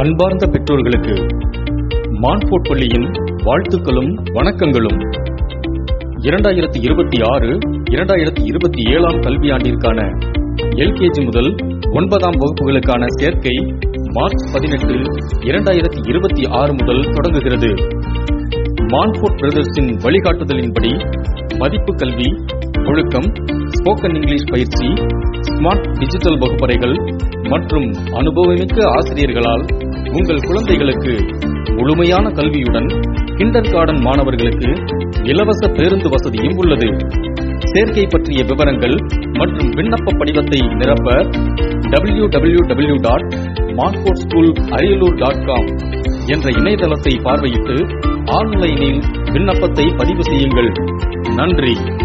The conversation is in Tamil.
அன்பார்ந்த பெற்றோர்களுக்கு மான்ஃபோர்ட் பள்ளியின் வாழ்த்துக்களும் வணக்கங்களும் இரண்டாயிரத்தி இருபத்தி ஆறு இரண்டாயிரத்தி இருபத்தி ஏழாம் கல்வியாண்டிற்கான எல்கேஜி முதல் ஒன்பதாம் வகுப்புகளுக்கான சேர்க்கை மார்ச் பதினெட்டு இரண்டாயிரத்தி இருபத்தி ஆறு முதல் தொடங்குகிறது மான்ஃபோர்ட் பிரதர்ஸின் வழிகாட்டுதலின்படி மதிப்பு கல்வி ஒழுக்கம் ஸ்போக்கன் இங்கிலீஷ் பயிற்சி ஸ்மார்ட் டிஜிட்டல் வகுப்பறைகள் மற்றும் அனுபவமிக்க ஆசிரியர்களால் உங்கள் குழந்தைகளுக்கு முழுமையான கல்வியுடன் கிண்டர் கார்டன் மாணவர்களுக்கு இலவச பேருந்து வசதியும் உள்ளது சேர்க்கை பற்றிய விவரங்கள் மற்றும் விண்ணப்ப படிவத்தை நிரப்ப W W W dot Montfort school Ariyalur dot com என்ற இணையதளத்தை பார்வையிட்டு ஆன்லைனில் விண்ணப்பத்தை பதிவு செய்யுங்கள் நன்றி